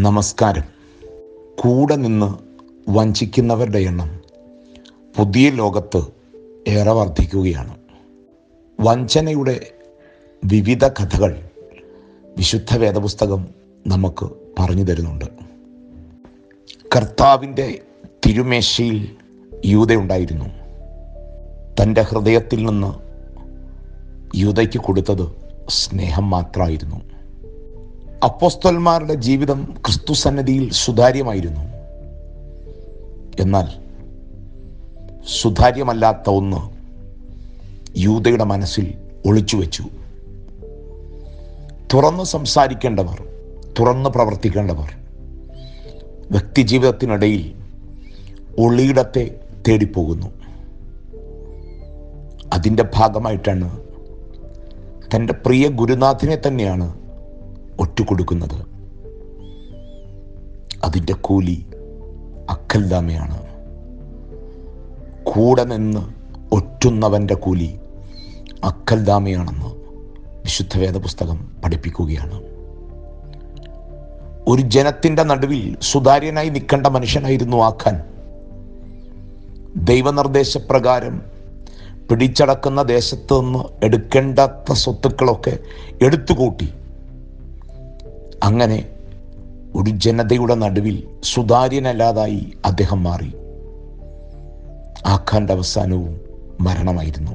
നമസ്കാരം കൂടെ നിന്ന് വഞ്ചിക്കുന്നവരുടെ എണ്ണം പുതിയ ലോകത്ത് ഏറെ വർദ്ധിക്കുകയാണ് വഞ്ചനയുടെ വിവിധ കഥകൾ വിശുദ്ധ വേദപുസ്തകം നമുക്ക് പറഞ്ഞു തരുന്നുണ്ട് കർത്താവിൻ്റെ തിരുമേശയിൽ യൂതയുണ്ടായിരുന്നു തൻ്റെ ഹൃദയത്തിൽ നിന്ന് യൂതയ്ക്ക് കൊടുത്തത് സ്നേഹം മാത്രമായിരുന്നു അപ്പോസ്തലന്മാരുടെ ജീവിതം ക്രിസ്തു സന്നദ്ധിയിൽ സുതാര്യമായിരുന്നു എന്നാൽ സുതാര്യമല്ലാത്ത ഒന്ന് യൂതയുടെ മനസ്സിൽ ഒളിച്ചു വെച്ചു തുറന്ന് സംസാരിക്കേണ്ടവർ തുറന്ന് പ്രവർത്തിക്കേണ്ടവർ വ്യക്തിജീവിതത്തിനിടയിൽ ഒളിയിടത്തെ തേടിപ്പോകുന്നു അതിൻ്റെ ഭാഗമായിട്ടാണ് തൻ്റെ പ്രിയ ഗുരുനാഥനെ തന്നെയാണ് ഒറ്റുകൊടുക്കുന്നത് അതിൻ്റെ കൂലി അക്കൽദാമയാണ് കൂടെ നിന്ന് ഒറ്റുന്നവൻ്റെ കൂലി അക്കൽദാമയാണെന്ന് വിശുദ്ധ വേദപുസ്തകം പഠിപ്പിക്കുകയാണ് ഒരു ജനത്തിൻ്റെ നടുവിൽ സുതാര്യനായി നിൽക്കേണ്ട മനുഷ്യനായിരുന്നു ആഖാൻ ദൈവനിർദ്ദേശപ്രകാരം പിടിച്ചടക്കുന്ന ദേശത്ത് നിന്ന് എടുക്കേണ്ടാത്ത സ്വത്തുക്കളൊക്കെ എടുത്തുകൂട്ടി അങ്ങനെ ഒരു ജനതയുടെ നടുവിൽ സുതാര്യനല്ലാതായി അദ്ദേഹം മാറി ആഖാന്റെ അവസാനവും മരണമായിരുന്നു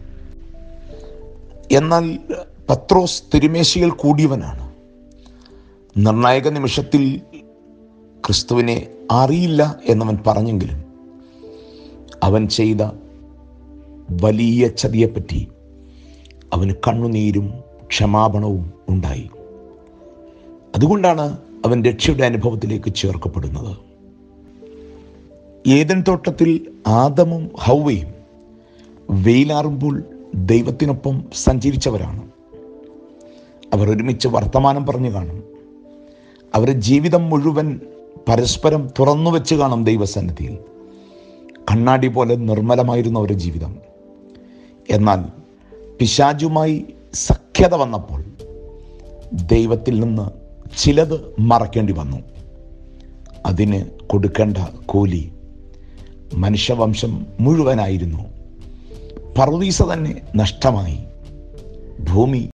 എന്നാൽ പത്രോസ് തിരുമേശയിൽ കൂടിയവനാണ് നിർണായക നിമിഷത്തിൽ ക്രിസ്തുവിനെ അറിയില്ല എന്നവൻ പറഞ്ഞെങ്കിലും അവൻ ചെയ്ത വലിയ ചതിയെപ്പറ്റി അവന് കണ്ണുനീരും ക്ഷമാപണവും ഉണ്ടായി അതുകൊണ്ടാണ് അവൻ രക്ഷയുടെ അനുഭവത്തിലേക്ക് ചേർക്കപ്പെടുന്നത് ഏതൻ തോട്ടത്തിൽ ആദമും ഹൗവയും വെയിലാറുമ്പോൾ ദൈവത്തിനൊപ്പം സഞ്ചരിച്ചവരാണ് അവർ ഒരുമിച്ച് വർത്തമാനം പറഞ്ഞു കാണും അവരുടെ ജീവിതം മുഴുവൻ പരസ്പരം തുറന്നു വെച്ച് കാണും ദൈവസന്നിധിയിൽ കണ്ണാടി പോലെ നിർമ്മലമായിരുന്നു അവരുടെ ജീവിതം എന്നാൽ പിശാചുമായി സഖ്യത വന്നപ്പോൾ ദൈവത്തിൽ നിന്ന് ചിലത് മറക്കേണ്ടി വന്നു അതിന് കൊടുക്കേണ്ട കൂലി മനുഷ്യവംശം മുഴുവനായിരുന്നു പർവീസ തന്നെ നഷ്ടമായി ഭൂമി